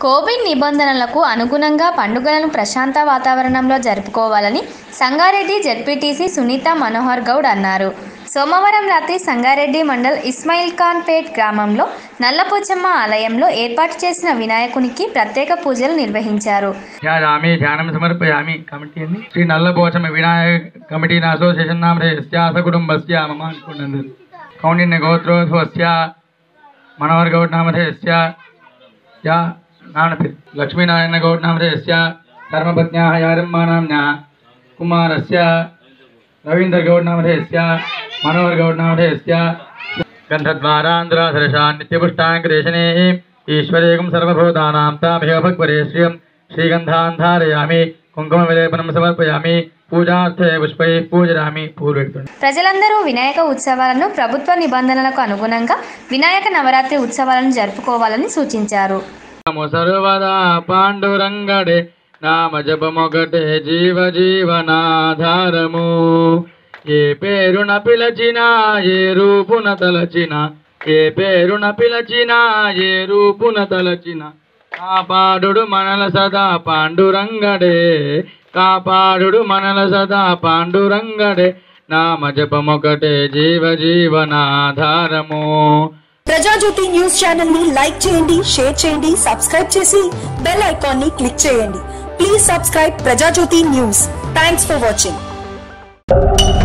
Covid నిబంధనలకు అనుగుణంగా పండుగలను ప్రశాంత వాతావరణంలో జరుపుకోవాలని సంగారెడ్డి జెడ్పీటీసీ సునీత మనోహర్ గౌడ్ అన్నారు సోమవారం రాత్రి సంగారెడ్డి మండల్ ఇస్మాయిల్ ఖాన్ పేట్ గ్రామంలో నల్లపోచమ్మ ఆలయంలో ఏర్పాటు చేసిన వినాయకునికి ప్రత్యేక పూజలు నిర్వహించారు ధ్యాయామి ధ్యానం సమర్పయామి కమిటీ అండి శ్రీ నల్లపోచమ వినాయక కమిటీ అసోసియేషన్ నామధేయస్య సకుటుంబస్య మమ అనుకున్నది కౌండిన్య గోత్రోత్సవస్య మనోహర్ గౌడ్ నామధేయస్య యా నానపి లక్ష్మీనారాయణ గౌడ్ నామధేయస్య ధర్మపత్న్యాः యారమ్మ నామ్నా కుమారస్య రవీంద్ర గౌడ్ నామధేయస్య మనోహర్ గౌడ్ నామధేయస్య గంధద్వారాంధ్రాధరషా నిత్యపుష్టాంకరేషణే ఈశ్వరేకం సర్వభూతానాం తామేవ భక్వరే శ్రియం శ్రీగంధాన్ ధారయామి కుంకుమ విలేపనం సమర్పయామి పూజార్థే పుష్పై పూజయామి పూర్వక్తుడు ప్రజలందరూ వినాయక ఉత్సవాలను ప్రభుత్వ నిబంధనలకు అనుగుణంగా వినాయక నవరాత్రి ఉత్సవాలను జరుపుకోవాలని సూచించారు నామ సర్వదా పాండురంగడే నామ జపమొకటే జీవ జీవనాధారము ఏ పేరున పిలచినా ఏ రూపున తలచిన ఏ పేరున పిలచినా ఏ రూపున తలచిన కాపాడుడు మనల సదా పాండురంగడే కాపాడుడు మనల సదా పాండురంగడే నామ జపమొకటే జీవ జీవనాధారము ప్రజాజ్యోతి న్యూస్ ఛానల్ ని లైక్ చేయండి షేర్ చేయండి సబ్స్క్రైబ్ చేసి బెల్ ఐకాన్ ని క్లిక్ చేయండి please subscribe Prajajyothi news thanks for watching